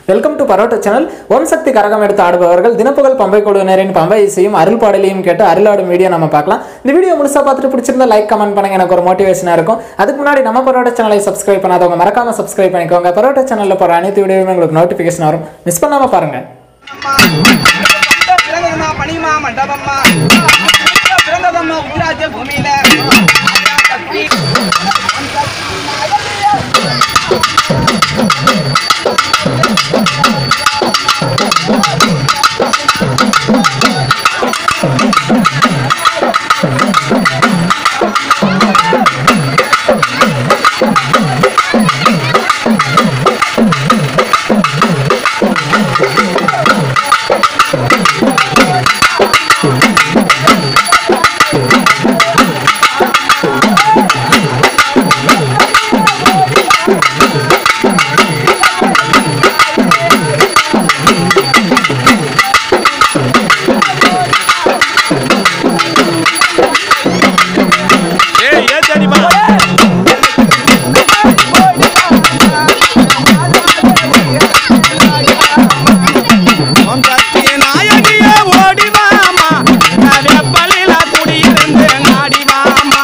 Welcome to parotta channel Om Sakthi கரகம் எடுத்து ஆடுபவர்கள் தினப்புகழ் பம்பை குழுவினரின் பம்பை இசையும் அருள் பாடலையும் கேட்டு அருளாடும் வீடியோ நம்ம பார்க்கலாம் இந்த வீடியோ முழுசா பார்த்துட்டு பிடிச்சிருந்தா லைக் கமெண்ட் பண்ணுங்க எனக்கு ஒரு மோட்டிவேஷனா இருக்கும் அதுக்கு முன்னாடி நம்ம பரோட்டா சேனலை சப்ஸ்கிரைப் பண்ணாதவங்க மறக்காம சப்ஸ்கிரைப் பண்ணிக்கோங்க பரோட்டா சேனல்ல போற அனைத்து வீடியோவுமே உங்களுக்கு நோட்டிபிகேஷன் வரும் மிஸ் பண்ணாம பாருங்க பிறந்ததம்மா பனிமா மண்டபம்மா பிறந்ததம்மா உத்ராஜ பூமியில ஏய் ஏன் தெரியுமா உன் சக்தி நாயகியே ஓடி வாமா அதே பள்ளியில குடியிருந்து நாடி வாமா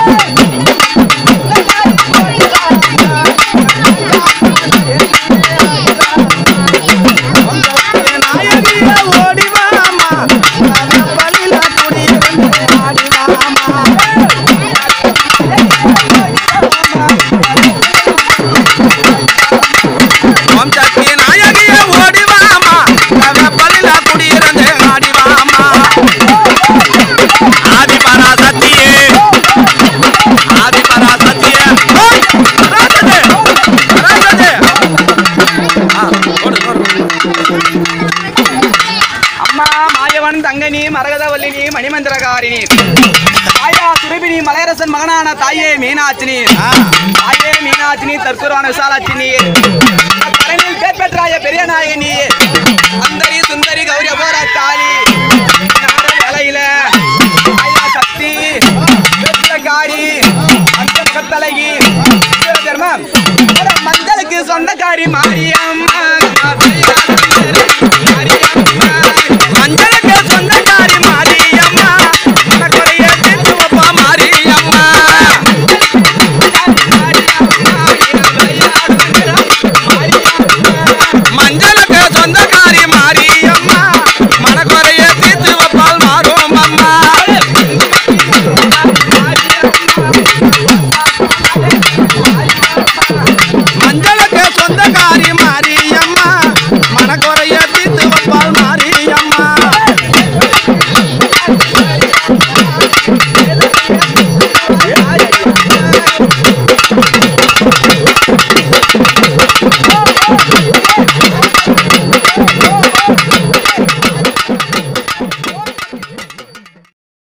உன் சக்தி நாயகியே ஓடி வாமா அதே பள்ளியில குடியிருந்து நாடி வாமா ஓம் சக்தி நாயகியே ஓடி வாமா அவ பள்ளில குடியிருந்து ஆடி வாமா ஆதி பராசக்தியே ஆதி பராசக்தியே ஓய்! பராசக்தி! பராசக்தி! ஆ, போடு, போடு. அம்மா மாயவன் தங்கனி மரகதவல்லினி மணிமந்திரகாரிணி தாயா சுரபினி மலையரசன் மகனான தாயே மீனாட்சினி ஆ, தாயே மீனாட்சினி தற்குருவான விசாலாட்சினி கரணில் பேர் பெற்றாய பெரிய நாயகனி அந்தரி சுந்தரி கௌரி போர காளி வேலையில தாயா சக்தி வெற்றிலக்காரி அந்த கத்தலகி தர்மம் மஞ்சளுக்கு சொந்தக்காரி மாரியம்மா